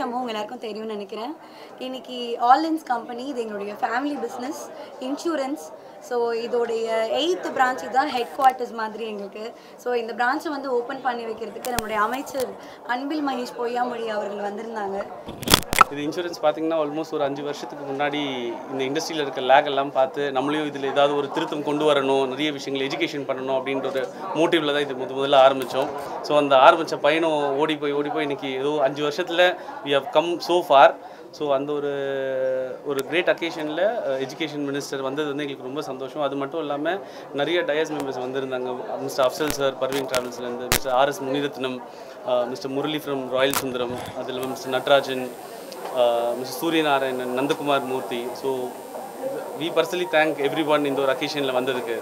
ஷம்பு உங்க எல்லாருக்கும் தெரியும்னு நினைக்கிறேன் இன்னைக்கு ஆல்லின்ஸ் கம்பெனி இது எங்களுடைய ஃபேமிலி பிஸ்னஸ் இன்சூரன்ஸ் ஸோ இதோடைய எயித்து பிரான்ச் தான் ஹெட் குவார்ட்டர்ஸ் மாதிரி எங்களுக்கு ஸோ இந்த பிரான்ச்சை வந்து ஓப்பன் பண்ணி வைக்கிறதுக்கு நம்முடைய அமைச்சர் அன்பில் மகேஷ் பொய்யாமொழி அவர்கள் வந்திருந்தாங்க இது இன்சூரன்ஸ் பார்த்தீங்கன்னா ஆல்மோஸ்ட் ஒரு அஞ்சு வருஷத்துக்கு முன்னாடி இந்த இண்டஸ்ட்ரியில் இருக்க லேக் எல்லாம் பார்த்து நம்மளையும் இதில் ஏதாவது ஒரு திருத்தம் கொண்டு வரணும் நிறைய விஷயங்கள் எஜுகேஷன் பண்ணணும் அப்படின்ற ஒரு மோட்டிவில் தான் இது முத முதல்ல ஆரம்பித்தோம் ஸோ அந்த ஆரம்பித்த பயணம் ஓடி போய் ஓடி போய் இன்னைக்கு ஏதோ அஞ்சு வருஷத்தில் we have come so far so அந்த ஒரு ஒரு கிரேட் அக்கேஷனில் எஜுகேஷன் மினிஸ்டர் வந்தது வந்து எங்களுக்கு ரொம்ப சந்தோஷம் அது மட்டும் இல்லாமல் நிறைய டயஸ் மெம்பர்ஸ் வந்திருந்தாங்க மிஸ்டர் அஃப்சல் சார் பர்வீன் ட்ராவல்ஸ்லேருந்து mister R S Munirathnam mister Murali from Royal Sundaram அது இல்லாமல் mister Natarajan mister Suryanarayanan Nandakumar Murthy so we personally thank everyone இந்த ஒரு அக்கேஷனில் வந்ததுக்கு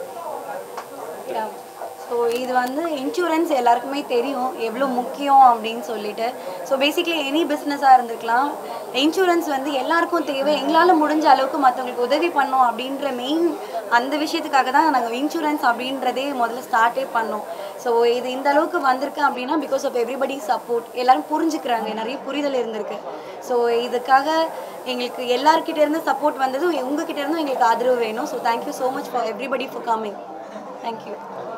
ஸோ இது வந்து இன்சூரன்ஸ் எல்லாருக்குமே தெரியும் எவ்வளோ முக்கியம் அப்படின்னு சொல்லிட்டு ஸோ பேசிக்லி எனி பிஸ்னஸாக இருந்திருக்கலாம் இன்சூரன்ஸ் வந்து எல்லாருக்கும் தேவை எங்களால் முடிஞ்ச அளவுக்கு மற்றவங்களுக்கு உதவி பண்ணோம் அப்படின்ற மெயின் அந்த விஷயத்துக்காக தான் நாங்கள் இன்சூரன்ஸ் அப்படின்றதே முதல்ல ஸ்டார்ட்டே பண்ணோம் ஸோ இது இந்த அளவுக்கு வந்திருக்கு அப்படின்னா பிகாஸ் ஆஃப் எவ்ரிபடி சப்போர்ட் எல்லாரும் புரிஞ்சுக்கிறாங்க நிறைய புரிதல் இருந்திருக்கு ஸோ இதுக்காக எங்களுக்கு எல்லார்கிட்ட இருந்து சப்போர்ட் வந்தது உங்ககிட்ட இருந்தும் எங்களுக்கு ஆதரவு வேணும் so thank you so much for everybody for coming thank you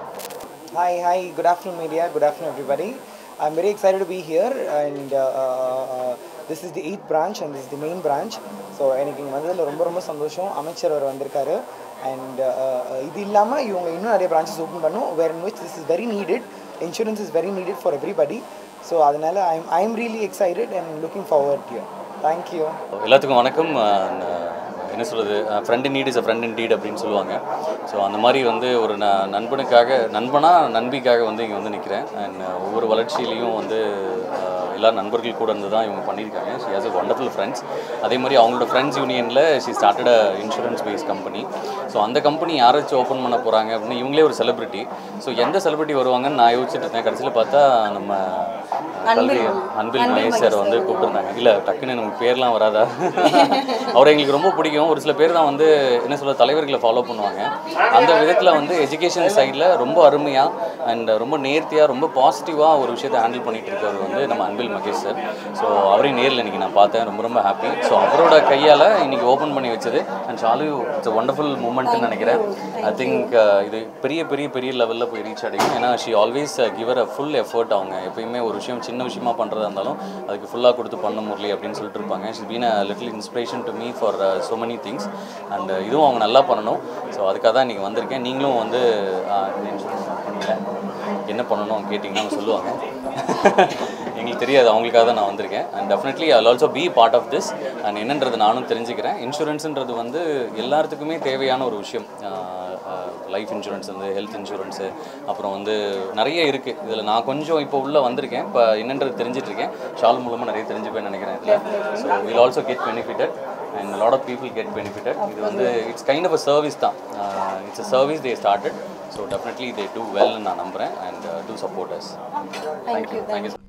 Hi, hi, good afternoon, media. Good afternoon, everybody. I'm very excited to be here, and uh, uh, this is the eighth branch, and this is the main branch. So எனக்கு இங்கே வந்ததில் ரொம்ப ரொம்ப சந்தோஷம் அமைச்சர் அவர் வந்திருக்காரு and இது இல்லாமல் இவங்க இன்னும் நிறைய பிரான்ச்சஸ் ஓப்பன் பண்ணும் where in which this is very needed insurance is very needed for everybody so அதனால் I'm I'm really excited and looking forward you thank you எல்லாத்துக்கும் வணக்கம் அஹ் என்ன சொல்கிறது friend need is a friend indeed அப்படின்னு சொல்லுவாங்க so அந்த மாதிரி வந்து ஒரு ந நண்பனுக்காக நண்பனா நண்பிக்காக வந்து இங்கே வந்து நிற்கிறேன் அண்ட் ஒவ்வொரு வளர்ச்சியிலையும் வந்து அஹ், எல்லா நண்பர்கள் கூட இருந்து தான் இவங்க பண்ணியிருக்காங்க she has a wonderful friends அதே மாதிரி அவங்களோட ஃப்ரெண்ட்ஸ் யூனியனில் she started a insurance base company so அந்த கம்பெனி யாராச்சும் ஓப்பன் பண்ண போகிறாங்க அப்படின்னு இவங்களே ஒரு செலிபிரிட்டி ஸோ எந்த செலிபிரிட்டி வருவாங்கன்னு நான் யோசிச்சுட்டு இருந்தேன் கடைசியில் பார்த்தா நம்ம அஹ், கல்வி அன்பில் மகேஷ் சார் வந்து கூப்பிட்டுருந்தாங்க இல்லை டக்குன்னு நமக்கு பேர்லாம் வராதா அவரை எங்களுக்கு ரொம்ப பிடிக்கும் ஒரு சில பேர் தான் வந்து என்ன சொல்ல தலைவர்களை ஃபாலோ பண்ணுவாங்க அந்த விதத்தில் வந்து எஜுகேஷன் சைடில் ரொம்ப அருமையாக அண்ட் ரொம்ப நேர்த்தியாக ரொம்ப பாசிட்டிவாக ஒரு விஷயத்தை ஹேண்டில் பண்ணிட்டு இருக்கிறது வந்து நம்ம அன்பில் மகேஷ் சார் ஸோ அவரையும் நேரில் இன்னைக்கு நான் பார்த்தேன் ரொம்ப ரொம்ப ஹாப்பி ஸோ அவரோட கையால் இன்னைக்கு ஓப்பன் பண்ணி வச்சது அண்ட் ஷாலு இட்ஸ் ஒண்டர்ஃபுல் மூமெண்ட்னு நினைக்கிறேன் ஐ திங்க் இது பெரிய பெரிய பெரிய லெவலில் போய் ரீச் அடையும் ஏன்னா she always giver a full effort அவங்க எப்பயுமே ஒரு விஷயம் சின்ன விஷயமா பண்ணுறதா இருந்தாலும் அதுக்கு ஃபுல்லாக கொடுத்து பண்ண முரளி அப்படின்னு சொல்லிட்டு இருப்பாங்க she been a little inspiration to me for so many things and இதுவும் அவங்க நல்லா பண்ணணும் ஸோ அதுக்காக தான் இன்றைக்கி வந்திருக்கேன் நீங்களும் வந்து ஆஹ், இந்த insurance company-ல என்ன பண்ணணும் கேட்டிங்கன்னா அவங்க சொல்லுவாங்க எங்களுக்கு தெரியாது அவங்களுக்காக தான் நான் வந்திருக்கேன் and definitely I also be part of this and என்னன்றது நானும் தெரிஞ்சுக்கிறேன் இன்சூரன்ஸுன்றது வந்து எல்லாத்துக்குமே தேவையான ஒரு விஷயம் லைஃப் இன்சூரன்ஸ் வந்து ஹெல்த் இன்சூரன்ஸு அப்புறம் வந்து நிறைய இருக்குது இதில் நான் கொஞ்சம் இப்போ உள்ளே வந்திருக்கேன் இப்போ என்னன்றது தெரிஞ்சிட்டு இருக்கேன் ஷால் மூலமாக நிறைய தெரிஞ்சுப்பேன்னு நினைக்கிறேன் இதில் so will also get benefitted and lot of people get benefitted இது வந்து it's kind of a service தான் it's a service they started so definitely they do வெல்னு நான் நம்புகிறேன் and to supporters thank you thank you